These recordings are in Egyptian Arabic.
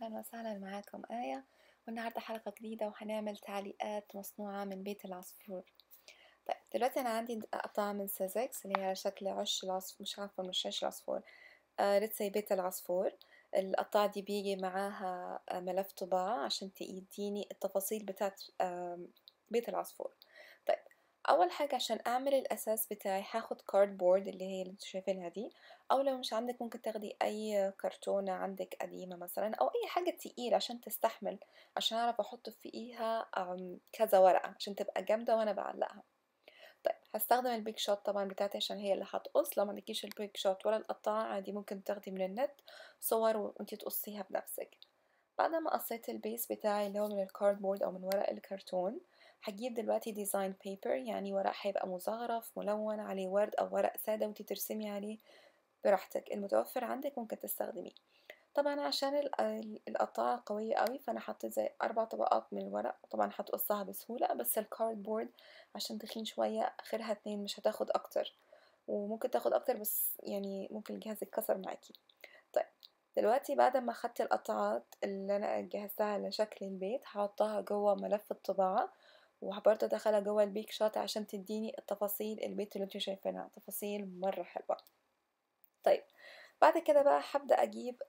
أهلا وسهلا معاكم آية والنهاردة حلقة جديدة وهنعمل تعليقات مصنوعة من بيت العصفور طيب دلوقتي أنا عندي قطعة من سيزكس اللي هي على شكل عش العصفور مش عارفة مش عش العصفور آه لتسي بيت العصفور القطعة دي بيجي معاها آه، ملف طباعة عشان تديني التفاصيل بتاعت آه بيت العصفور طيب اول حاجة عشان اعمل الاساس بتاعي هاخد كاردبورد اللي هي اللي انتوا شايفينها دي او لو مش عندك ممكن تاخدي اي كرتونة عندك قديمة مثلا او اي حاجة تقيلة عشان تستحمل عشان اعرف احط فيها كذا ورقة عشان تبقى جامدة وانا بعلقها طيب هستخدم البيك شوت طبعا بتاعتي عشان هي اللي هتقص لو ما عندكيش البيك شوت ولا القطاعة عادي ممكن تاخدي من النت صور وانتي تقصيها بنفسك بعد ما قصيت البيس بتاعي اللي هو من الكاردبورد او من ورق الكرتون هجيب دلوقتي ديزاين بيبر يعني ورق هيبقى مزخرف ملون عليه ورد او ورق سادة وانتي ترسمي عليه براحتك المتوفر عندك ممكن تستخدميه طبعا عشان القطاعة قوية قوي فانا حطيت زي اربع طبقات من الورق طبعا هتقصها بسهولة بس الكاردبورد عشان تخين شوية اخرها اتنين مش هتاخد اكتر وممكن تاخد اكتر بس يعني ممكن الجهاز يتكسر معاكي طيب دلوقتي بعد ما اخدت القطعات اللي انا جهزتها على شكل البيت هحطها جوه ملف الطباعة وبرضه ادخلها جوه البيك شوت عشان تديني التفاصيل البيت اللي انتوا شايفينها تفاصيل مرة حلوة طيب بعد كده بقى هبدأ اجيب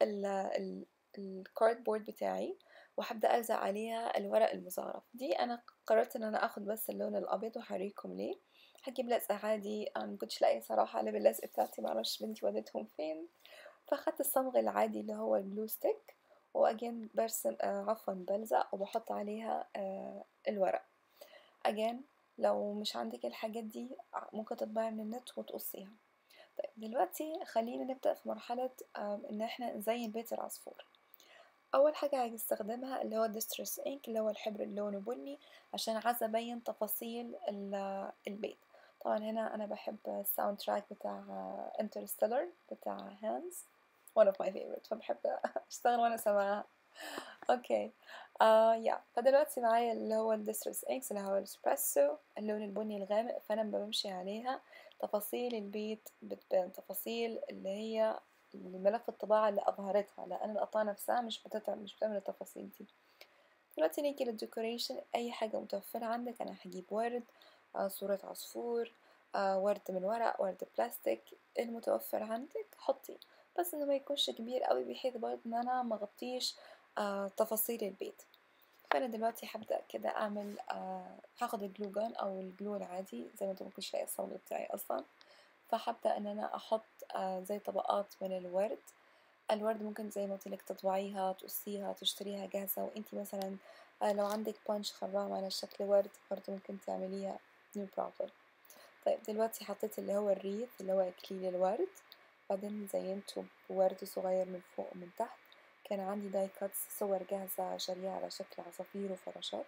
الكاردبورد بتاعي وهبدأ ألزق عليها الورق المزخرف دي أنا قررت إن أنا أخد بس اللون الأبيض وهوريكم ليه هجيب لزق عادي أنا مكنتش لاقي صراحة علب اللزق بتاعتي معرفش بنتي ودتهم فين فأخدت الصمغ العادي اللي هو الجلو ستيك وأجين برسم آه عفوا بلزق وبحط عليها آه الورق أجين لو مش عندك الحاجات دي ممكن تطبعي من النت وتقصيها طيب دلوقتي خلينا نبدأ في مرحلة إن احنا نزين بيت العصفور أول حاجة هنستخدمها اللي هو ديسترس إنك اللي هو الحبر اللون بني عشان عايزة أبين تفاصيل البيت طبعا هنا أنا بحب الساوند تراك بتاع انترستيلر بتاع هانز one of my favorite فبحب أشتغل وأنا سامعاها اوكي آه يا فدلوقتي معايا اللي هو الديسترس انكس اللي هو الاسبريسو اللون البني الغامق فانا بمشي عليها تفاصيل البيت بتبان تفاصيل اللي هي ملف الطباعة اللي أظهرتها لأن القطعة نفسها مش بتتعب مش بتعمل التفاصيل دي دلوقتي نيجي للديكوريشن أي حاجة متوفرة عندك أنا هجيب ورد آه صورة عصفور آه ورد من ورق ورد بلاستيك المتوفر عندك حطي بس انه ما يكونش كبير قوي بحيث برضه ان انا مغطيش آه تفاصيل البيت فانا دلوقتي هبدأ كده اعمل آه هاخد الجلو جان او الجلو العادي زي ما انتم ممكن لاقي الصمغ بتاعي اصلا فهبدأ ان انا احط آه زي طبقات من الورد الورد ممكن زي ما قلت لك تطبعيها تقصيها تشتريها جاهزة وانتي مثلا آه لو عندك بانش خرام على شكل ورد برضه ممكن تعمليها نو بروبلم طيب دلوقتي حطيت اللي هو الريث اللي هو اكليل الورد بعدين زينته بورد صغير من فوق ومن تحت كان عندي داي كاتس صور جاهزة شاريها على شكل عصافير وفراشات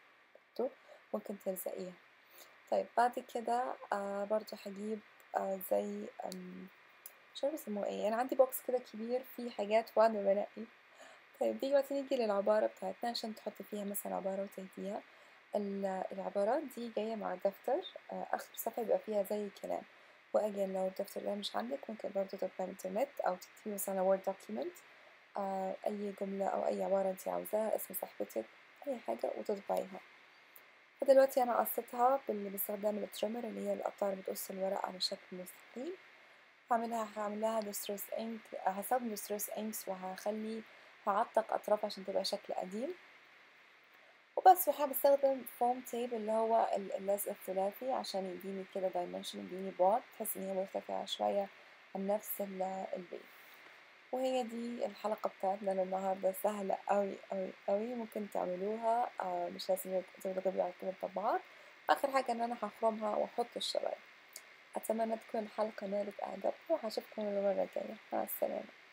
ممكن تلزقيها طيب بعد كده آه برضو هجيب آه زي مش عارفة يسموه ايه انا عندي بوكس كده كبير فيه حاجات وانا بنقي طيب دلوقتي نيجي للعبارة بتاعتنا عشان تحطي فيها مثلا عبارة وتهديها العبارات دي جاية مع دفتر آه آخر صفحة بيبقى فيها زي كلام وأجل لو الدفتر ده مش عندك ممكن برضه تطبعي من الإنترنت أو تكتبي مثلا وورد دوكيمنت آه أي جملة أو أي عبارة أنت عاوزاها اسم صاحبتك أي حاجة وتطبعيها فدلوقتي أنا قصيتها باستخدام التريمر اللي هي القطار اللي بتقص الورق على شكل مستقيم هعملها هعملها ديستريس انك هستخدم ديستريس انكس وهخلي هعتق أطراف عشان تبقى شكل قديم وبس وحابة استخدم فوم تيب اللي هو اللزق الثلاثي عشان يديني كده دايمنشن يديني بعد تحس ان هي مرتفعة شوية عن نفس البيت وهي دي الحلقة بتاعتنا للنهاردة سهلة أوي أوي أوي ممكن تعملوها آه مش لازم تبقوا على كل الطبعات آخر حاجة إن أنا هخرمها وأحط الشرايط أتمنى تكون الحلقة نالت إعجابكم وهشوفكم المرة الجاية مع السلامة